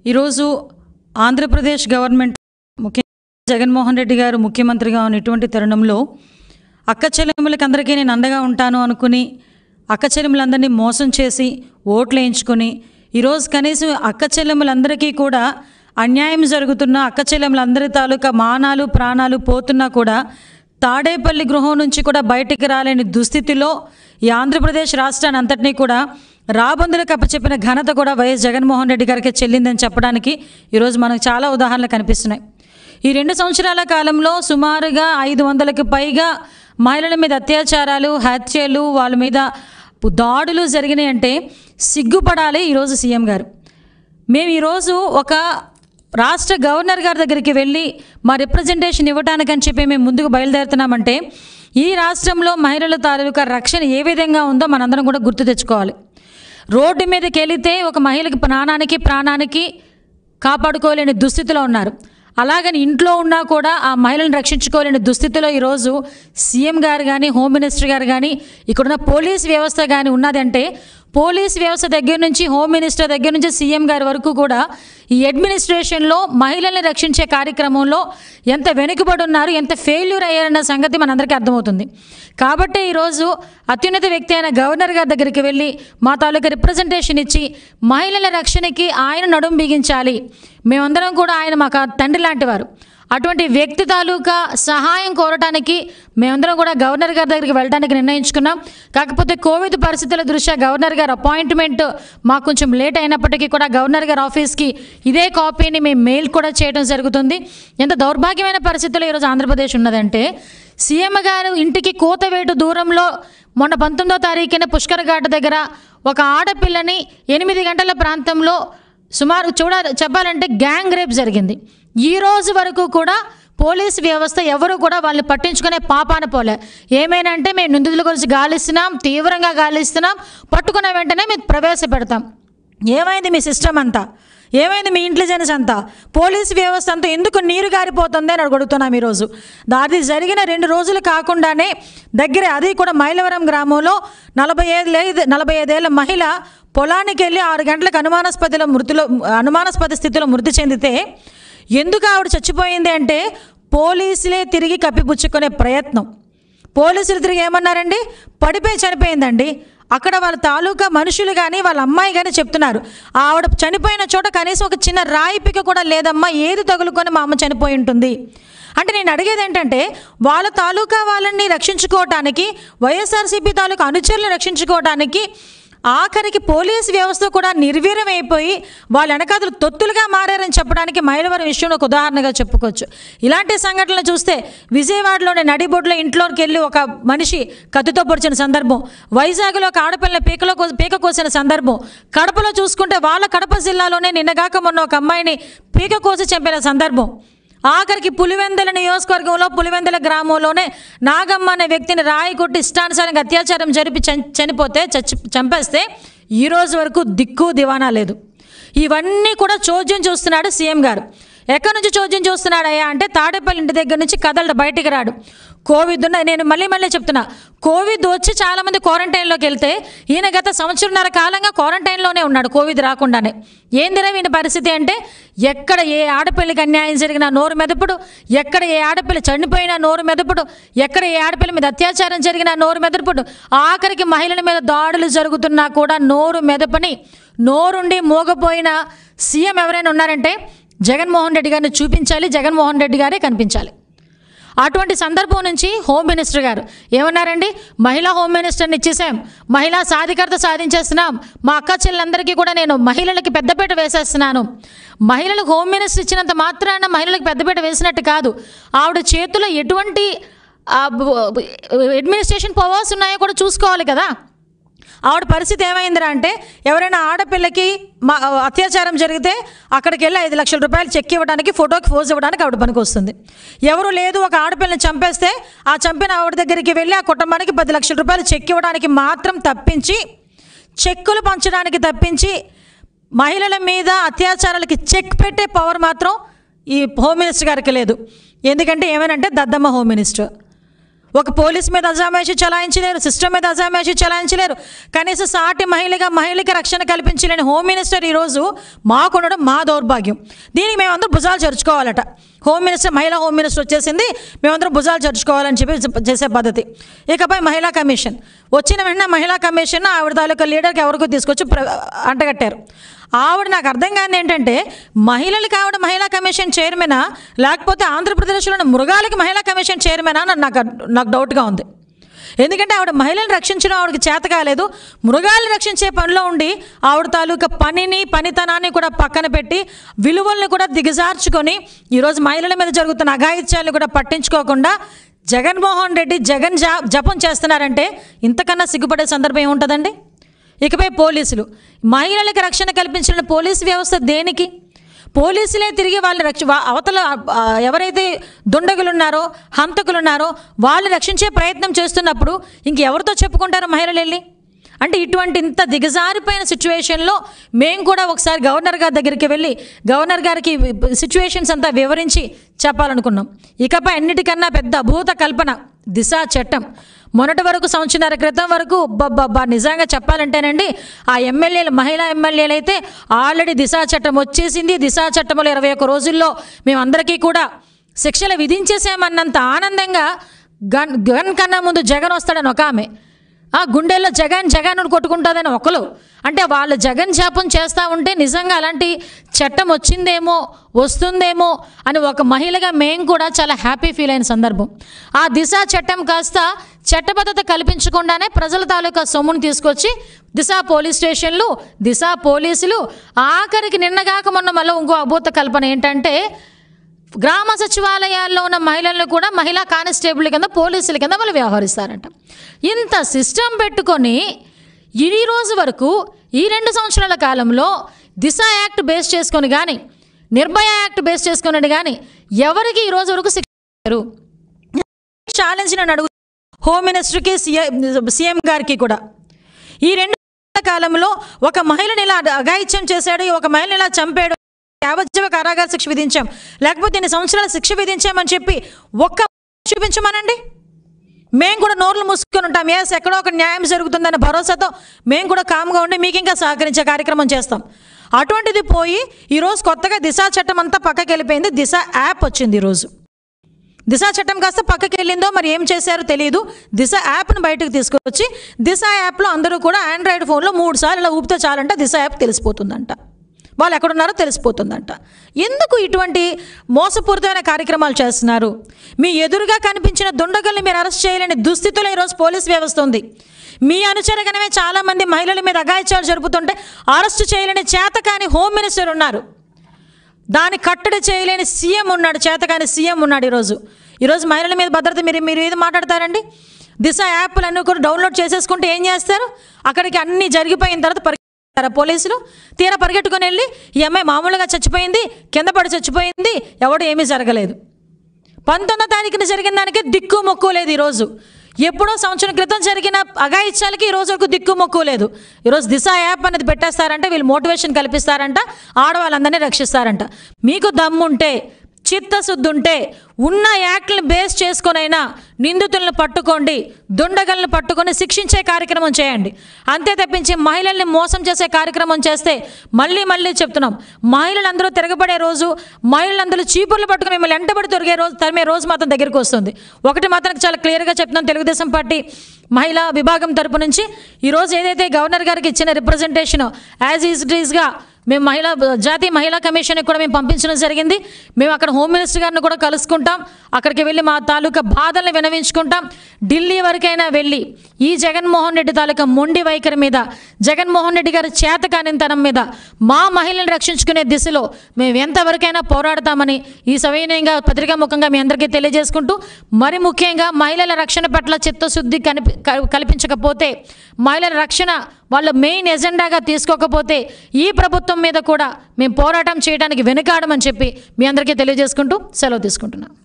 ఈరోజు ఆంధ్రప్రదేశ్ గవర్నమెంట్ ముఖ్య జగన్మోహన్ రెడ్డి గారు ముఖ్యమంత్రిగా ఉన్న ఇటువంటి తరుణంలో అక్క చెల్లెములకి అందరికీ నేను అండగా ఉంటాను అనుకుని అక్క చెల్లెములందరినీ మోసం చేసి ఓట్లు వేయించుకొని ఈరోజు కనీసం అక్క చెల్లెములందరికీ కూడా అన్యాయం జరుగుతున్న అక్క చెల్లెములందరి తాలూకా మానాలు ప్రాణాలు పోతున్నా కూడా తాడేపల్లి గృహం నుంచి కూడా బయటికి రాలేని దుస్థితిలో ఈ ఆంధ్రప్రదేశ్ రాష్ట్రాన్ని అంతటినీ కూడా రాబందులకు అప్పచెప్పిన ఘనత కూడా వైఎస్ జగన్మోహన్ రెడ్డి గారికి చెల్లిందని చెప్పడానికి ఈరోజు మనకు చాలా ఉదాహరణలు కనిపిస్తున్నాయి ఈ రెండు సంవత్సరాల కాలంలో సుమారుగా ఐదు వందలకు పైగా మహిళల మీద అత్యాచారాలు హత్యలు వాళ్ళ మీద దాడులు జరిగినాయి అంటే సిగ్గుపడాలి ఈరోజు సీఎం గారు మేము ఈరోజు ఒక రాష్ట్ర గవర్నర్ గారి దగ్గరికి వెళ్ళి మా రిప్రజెంటేషన్ ఇవ్వటానికని చెప్పి మేము ముందుకు బయలుదేరుతున్నామంటే ఈ రాష్ట్రంలో మహిళల తాలూకా రక్షణ ఏ విధంగా ఉందో మనందరం కూడా గుర్తు తెచ్చుకోవాలి రోడ్డు మీదకి వెళితే ఒక మహిళకి ప్రాణానికి ప్రాణానికి కాపాడుకోలేని దుస్థితిలో ఉన్నారు అలాగని ఇంట్లో ఉన్నా కూడా ఆ మహిళలను రక్షించుకోలేని దుస్థితిలో ఈరోజు సీఎం గారు కానీ హోమ్ మినిస్టర్ గారు కానీ ఇక్కడున్న పోలీస్ వ్యవస్థ కానీ ఉన్నదంటే పోలీస్ వ్యవస్థ దగ్గర నుంచి హోమ్ మినిస్టర్ దగ్గర నుంచి సీఎం గారి వరకు కూడా ఈ అడ్మినిస్ట్రేషన్లో మహిళల్ని రక్షించే కార్యక్రమంలో ఎంత వెనుకబడి ఉన్నారు ఎంత ఫెయిల్యూర్ అయ్యారన్న సంగతి మనందరికీ అర్థమవుతుంది కాబట్టి ఈరోజు అత్యున్నత వ్యక్తి అయిన గవర్నర్ గారి దగ్గరికి వెళ్ళి మా తాలూకా రిప్రజెంటేషన్ ఇచ్చి మహిళల రక్షణకి ఆయన నడుం బిగించాలి మేమందరం కూడా ఆయన మాకు తండ్రి లాంటి వారు అటువంటి వ్యక్తి తాలూకా సహాయం కోరటానికి మేమందరం కూడా గవర్నర్ గారి దగ్గరికి వెళ్ళడానికి నిర్ణయించుకున్నాం కాకపోతే కోవిడ్ పరిస్థితుల దృష్ట్యా గవర్నర్ గారు అపాయింట్మెంట్ మాకు కొంచెం లేట్ అయినప్పటికీ కూడా గవర్నర్ గారి ఆఫీస్కి ఇదే కాపీని మేము మెయిల్ కూడా చేయడం జరుగుతుంది ఎంత దౌర్భాగ్యమైన పరిస్థితుల్లో ఈరోజు ఆంధ్రప్రదేశ్ ఉన్నదంటే సీఎం గారు ఇంటికి కోతవేటు దూరంలో మొన్న పంతొమ్మిదో తారీఖున పుష్కర్ ఘాట్ దగ్గర ఒక ఆడపిల్లని ఎనిమిది గంటల ప్రాంతంలో సుమారు చూడ చెప్పాలంటే గ్యాంగ్ రేప్ జరిగింది ఈ రోజు వరకు కూడా పోలీస్ వ్యవస్థ ఎవరు కూడా వాళ్ళని పట్టించుకునే పాపాన పోలే ఏమైనా అంటే మేము నిందితుల గురించి గాలిస్తున్నాం తీవ్రంగా గాలిస్తున్నాం పట్టుకున్న వెంటనే మేము ప్రవేశపెడతాం ఏమైంది మీ సిస్టమ్ అంతా ఏమైంది మీ ఇంటెలిజెన్స్ అంతా పోలీస్ వ్యవస్థ అంతా ఎందుకు నీరు గారిపోతుంది అని అడుగుతున్నాం ఈరోజు అది జరిగిన రెండు రోజులు కాకుండానే దగ్గరే అది కూడా మైలవరం గ్రామంలో నలభై ఐదు నలభై ఐదేళ్ల మహిళ పొలానికి వెళ్ళి ఆరు గంటలకు అనుమానాస్పదిలో మృతిలో అనుమానాస్పద స్థితిలో మృతి చెందితే ఎందుకు ఆవిడ చచ్చిపోయింది అంటే పోలీసులే తిరిగి కప్పిపుచ్చుకునే ప్రయత్నం పోలీసులు తిరిగి ఏమన్నారండి పడిపోయి చనిపోయిందండి అక్కడ వాళ్ళ తాలూకా మనుషులు కానీ వాళ్ళ అమ్మాయి కానీ చెప్తున్నారు ఆవిడ చనిపోయిన చోట కనీసం ఒక చిన్న రాయి పిక కూడా లేదమ్మా ఏది తగులుకొని మా అమ్మ చనిపోయి ఉంటుంది అంటే నేను అడిగేది ఏంటంటే వాళ్ళ తాలూకా వాళ్ళని రక్షించుకోవటానికి వైఎస్ఆర్సీపీ తాలూకా అనుచరులను రక్షించుకోవటానికి ఆఖరికి పోలీస్ వ్యవస్థ కూడా నిర్వీర్యం అయిపోయి వాళ్ళ వెనకాతలు తొత్తులుగా మారారని చెప్పడానికి మైలవరం విషయంలో ఒక ఉదాహరణగా చెప్పుకోవచ్చు ఇలాంటి సంఘటనలు చూస్తే విజయవాడలోని నడిబొడ్లో ఇంట్లోకి వెళ్ళి ఒక మనిషి కత్తితో పొడిచిన సందర్భం వైజాగ్లో ఒక ఆడపిల్ల పీకలో కో- పీక కోసిన సందర్భం కడపలో చూసుకుంటే వాళ్ళ కడప జిల్లాలోనే నిన్నగాక మొన్న ఒక అమ్మాయిని పీక కోసి చంపిన సందర్భం ఆఖరికి పులివెందల నియోజకవర్గంలో పులివెందల గ్రామంలోనే నాగమ్మ అనే వ్యక్తిని రాయి కొట్టి ఇష్టానుసారంగా అత్యాచారం జరిపి చం- చనిపోతే చచ్చి చంపేస్తే ఈ రోజు వరకు దిక్కు దివానా లేదు ఇవన్నీ కూడా చోద్యం చూస్తున్నాడు సీఎం గారు ఎక్కడి నుంచి చోద్యం చూస్తున్నాడయ్యా అంటే తాడేపల్లి ఇంటి దగ్గర నుంచి కదలడు బయటికి రాడు కోవిడ్ ఉన్న నేను మళ్ళీ మళ్ళీ చెప్తున్నా కోవిడ్ వచ్చి చాలామంది క్వారంటైన్లోకి వెళ్తే ఈయన గత సంవత్సరంన్నర కాలంగా క్వారంటైన్లోనే ఉన్నాడు కోవిడ్ రాకుండానే ఏందిరా ఈయన పరిస్థితి అంటే ఎక్కడ ఏ ఆడపిల్లకి అన్యాయం జరిగినా నోరు మెదపుడు ఎక్కడ ఏ ఆడపిల్ల చనిపోయినా నోరు మెదపుడు ఎక్కడ ఏ ఆడపిల్ల మీద అత్యాచారం జరిగినా నోరు మెదపుడు ఆఖరికి మహిళల మీద దాడులు జరుగుతున్నా కూడా నోరు మెదపని నోరుండి మోగపోయిన సీఎం ఎవరైనా ఉన్నారంటే జగన్మోహన్ రెడ్డి గారిని చూపించాలి జగన్మోహన్ రెడ్డి గారే కనిపించాలి అటువంటి సందర్భం నుంచి హోమ్ మినిస్టర్ గారు ఏమన్నారండి మహిళా హోమ్ మినిస్టర్ని ఇచ్చేసాం మహిళా సాధికారత సాధించేస్తున్నాం మా అక్క చెల్లెలందరికీ కూడా నేను మహిళలకి పెద్దపీట వేసేస్తున్నాను మహిళలకు హోమ్ మినిస్టర్ ఇచ్చినంత మాత్రాన మహిళలకు పెద్దపీట వేసినట్టు కాదు ఆవిడ చేతిలో ఎటువంటి అడ్మినిస్ట్రేషన్ పవర్స్ ఉన్నాయో కూడా చూసుకోవాలి కదా ఆవిడ పరిస్థితి ఏమైందిరా అంటే ఎవరైనా ఆడపిల్లకి మా అత్యాచారం జరిగితే అక్కడికి వెళ్ళి ఐదు లక్షల రూపాయలు చెక్ ఇవ్వడానికి ఫోటోకి ఫోజ్ ఇవ్వడానికి ఆవిడ పనికి వస్తుంది ఎవరు లేదు ఒక ఆడపిల్లని చంపేస్తే ఆ చంపిన ఆవిడ దగ్గరికి వెళ్ళి ఆ కుటుంబానికి పది లక్షల రూపాయలు చెక్ ఇవ్వడానికి మాత్రం తప్పించి చెక్కులు పంచడానికి తప్పించి మహిళల మీద అత్యాచారాలకి చెక్ పెట్టే పవర్ మాత్రం ఈ హోమ్ మినిస్టర్ గారికి లేదు ఎందుకంటే ఏమనంటే దద్దమ్మ హోమ్ మినిస్టర్ ఒక పోలీస్ మీద అజామేషి చలాయించలేరు సిస్టమ్ మీద అజామేషి చలాయించలేరు కనీసం సాటి మహిళగా మహిళకి రక్షణ కల్పించలేని హోమ్ మినిస్టర్ ఈరోజు మాకుండడం మా దౌర్భాగ్యం దీనికి మేమందరం భుజాలు చరుచుకోవాలట హోమ్ మినిస్టర్ మహిళా హోమ్ మినిస్టర్ వచ్చేసింది మేమందరం భుజాలు చరుచుకోవాలని చెప్పి చేసే పద్ధతి ఇకపై మహిళా కమిషన్ వచ్చిన వెంటనే మహిళా కమిషన్ ఆవిడ తాలూకా లీడర్కి ఎవరికో తీసుకొచ్చి ప్ర- అంటగట్టారు ఆవిడ నాకు అర్థం కాని ఏంటంటే మహిళలకి ఆవిడ మహిళా కమిషన్ చైర్మనా లేకపోతే ఆంధ్రప్రదేశ్లోని మృగాలకి మహిళా కమిషన్ చైర్మనా అని నాకు నాకు డౌట్గా ఉంది ఎందుకంటే ఆవిడ మహిళలను రక్షించడం ఆవిడకి చేత కాలేదు మృగాలను రక్షించే పనిలో ఉండి ఆవిడ తాలూకా పనిని పనితనాన్ని కూడా పక్కన పెట్టి విలువల్ని కూడా దిగజార్చుకొని ఈరోజు మహిళల మీద జరుగుతున్న అఘాయిత్యాలను కూడా పట్టించుకోకుండా జగన్మోహన్ రెడ్డి జగన్ జా జపం చేస్తున్నారంటే ఇంతకన్నా సిగ్గుపడే సందర్భం ఏముంటుందండి ఇకపై పోలీసులు మహిళలకు రక్షణ కల్పించిన పోలీసు వ్యవస్థ దేనికి పోలీసులే తిరిగి వాళ్ళని రక్ష వా- అవతల ఆ, ఎవరైతే దుండగులు ఉన్నారో హంతకులు ఉన్నారో వాళ్ళు రక్షించే ప్రయత్నం చేస్తున్నప్పుడు ఇంకెవరితో చెప్పుకుంటారు మహిళలు వెళ్ళి అంటే ఇటువంటి ఇంత దిగజారిపోయిన సిచ్యువేషన్లో మేము కూడా ఒకసారి గవర్నర్ గారి దగ్గరికి వెళ్ళి గవర్నర్ గారికి సిచ్యువేషన్స్ అంతా వివరించి చెప్పాలనుకున్నాం ఇకపై అన్నిటికన్నా పెద్ద అభూత కల్పన దిశ చట్టం మొన్నటి వరకు సంవత్సరాల క్రితం వరకు బబ్బా నిజంగా చెప్పాలంటేనండి ఆ ఎమ్మెల్యేలు మహిళా ఎమ్మెల్యేలు అయితే ఆల్రెడీ దిశా చట్టం వచ్చేసింది దిశా చట్టంలో ఇరవై ఒక్క రోజుల్లో మేమందరికీ కూడా శిక్షలు విధించేసామన్నంత ఆనందంగా గన్ గన్ కన్నా ముందు జగన్ వస్తాడని ఒక ఆమె ఆ గుండెల్లో జగన్ జగన్ అని కొట్టుకుంటుందని ఒకరు అంటే వాళ్ళు జగన్ శాపం చేస్తూ ఉంటే నిజంగా అలాంటి చట్టం వచ్చిందేమో వస్తుందేమో అని ఒక మహిళగా మేము కూడా చాలా హ్యాపీ ఫీల్ అయిన సందర్భం ఆ దిశ చట్టం కాస్త చట్టబద్ధత కల్పించకుండానే ప్రజల తాలూకా సొమ్మును తీసుకొచ్చి దిశ పోలీస్ స్టేషన్లు దిశ పోలీసులు ఆఖరికి నిన్నగాక మొన్న మళ్ళీ ఇంకో అభూత కల్పన ఏంటంటే గ్రామ సచివాలయాల్లో ఉన్న మహిళలను కూడా మహిళా కానిస్టేబుల్ కింద పోలీసుల కింద వాళ్ళు వ్యవహరిస్తారంట ఇంత సిస్టమ్ పెట్టుకొని ఈ రోజు వరకు ఈ రెండు సంవత్సరాల కాలంలో దిశ యాక్ట్ బేస్ చేసుకొని కానీ నిర్భయ యాక్ట్ బేస్ చేసుకొని కానీ ఎవరికి ఈ రోజు వరకు శిక్ష ఇచ్చారు? ఛాలెంజ్ నేను అడుగు హోమ్ మినిస్టర్కి సీఎం సీఎం గారికి కూడా ఈ రెండు కాలంలో ఒక మహిళని ఇలా అఘాయిత్యం చేశాడు ఒక మహిళని ఇలా చంపాడు యావజ్జీవ కారాగార శిక్ష విధించాం లేకపోతే ఇన్ని సంవత్సరాల శిక్ష విధించామని చెప్పి ఒక్క చూపించమనండి మేము కూడా నోర్లు మూసుకొని ఉంటాం ఎస్ ఎక్కడో ఒక న్యాయం జరుగుతుందన్న భరోసాతో మేము కూడా కామ్గా ఉండి మీకు ఇంకా సహకరించే కార్యక్రమం చేస్తాం అటువంటిది పోయి ఈరోజు కొత్తగా దిశ చట్టం అంతా పక్కకి వెళ్ళిపోయింది దిశ యాప్ వచ్చింది ఈరోజు దిశ చట్టం కాస్త పక్కకి వెళ్ళిందో మరి ఏం చేశారో తెలియదు దిశ యాప్ను బయటకు తీసుకొచ్చి దిశ యాప్లో అందరూ కూడా ఆండ్రాయిడ్ ఫోన్లో మూడు సార్లు ఇలా ఊపితే చాలంటే దిశ యాప్ తెలిసిపోతుందంట వాళ్ళు ఎక్కడున్నారో తెలిసిపోతుందంట ఎందుకు ఇటువంటి మోసపూరితమైన కార్యక్రమాలు చేస్తున్నారు మీ ఎదురుగా కనిపించిన దుండగుల్ని మీరు అరెస్ట్ చేయలేని దుస్థితిలో ఈరోజు పోలీస్ వ్యవస్థ ఉంది మీ అనుచరగనమే చాలామంది మహిళల మీద అఘాయిత్యాలు జరుపుతుంటే అరెస్ట్ చేయలేని చేతకాని హోమ్ మినిస్టర్ ఉన్నారు దాన్ని కట్టడి చేయలేని సీఎం ఉన్నాడు చేతకాని సీఎం ఉన్నాడు ఈరోజు ఈరోజు మహిళల మీద భద్రత మీరు మీరు ఏది మాట్లాడతారండి దిశ యాప్లు అన్నీ కూడా డౌన్లోడ్ చేసేసుకుంటే ఏం చేస్తారు అక్కడికి అన్నీ జరిగిపోయిన తర్వాత పరిగెత్తారా పోలీసులు తీరా పరిగెట్టుకుని వెళ్ళి ఈ అమ్మాయి మామూలుగా చచ్చిపోయింది కింద పడి చచ్చిపోయింది ఎవడు ఏమీ జరగలేదు పంతొమ్మిదో తారీఖున జరిగిన దానికి దిక్కు మొక్కు లేదు ఈరోజు ఎప్పుడో సంవత్సరం క్రితం జరిగిన అఘాయిత్యాలకి ఈ రోజు వరకు దిక్కు మొక్కు లేదు ఈరోజు దిశ యాప్ అనేది పెట్టేస్తారంట వీళ్ళు మోటివేషన్ కల్పిస్తారంట ఆడవాళ్ళందరినీ రక్షిస్తారంట మీకు దమ్ముంటే చిత్తశుద్ధి ఉంటే ఉన్న యాక్ట్లను బేస్ చేసుకొనైనా నిందితులను పట్టుకోండి దుండగలను పట్టుకొని శిక్షించే కార్యక్రమం చేయండి అంతే తప్పించి మహిళల్ని మోసం చేసే కార్యక్రమం చేస్తే మళ్ళీ మళ్ళీ చెప్తున్నాం మహిళలందరూ తిరగబడే రోజు మహిళలందరూ చీపుర్లు పట్టుకుని మిమ్మల్ని ఎంటబడి తొరిగే రోజు తరిమే రోజు మాత్రం దగ్గరికి వస్తుంది ఒకటి మాత్రం చాలా క్లియర్గా చెప్తున్నాం తెలుగుదేశం పార్టీ మహిళా విభాగం తరపు నుంచి ఈరోజు ఏదైతే గవర్నర్ గారికి ఇచ్చిన రిప్రజెంటేషన్ యాజ్ ఈజ్ గా మేము మహిళా జాతీయ మహిళా కమిషన్కి కూడా మేము పంపించడం జరిగింది మేము అక్కడ హోమ్ మినిస్టర్ గారిని కూడా కలుసుకుంటాం అక్కడికి వెళ్ళి మా తాలూకా బాధల్ని వినవించుకుంటాం ఢిల్లీ వరకైనా వెళ్ళి ఈ జగన్మోహన్ రెడ్డి తాలూకా మొండి వైఖరి మీద జగన్మోహన్ రెడ్డి గారి చేతకానితనం మీద మా మహిళలను రక్షించుకునే దిశలో మేము ఎంతవరకైనా పోరాడతామని ఈ సవినయంగా పత్రికా ముఖంగా మీ అందరికీ తెలియజేసుకుంటూ మరి ముఖ్యంగా మహిళల రక్షణ పట్ల చిత్తశుద్ధి కనిపి క- కల్పించకపోతే మహిళల రక్షణ వాళ్ళ మెయిన్ ఎజెండాగా తీసుకోకపోతే ఈ ప్రభుత్వం మీద కూడా మేము పోరాటం చేయడానికి వెనుకాడమని చెప్పి మీ అందరికీ తెలియజేసుకుంటూ సెలవు తీసుకుంటున్నాం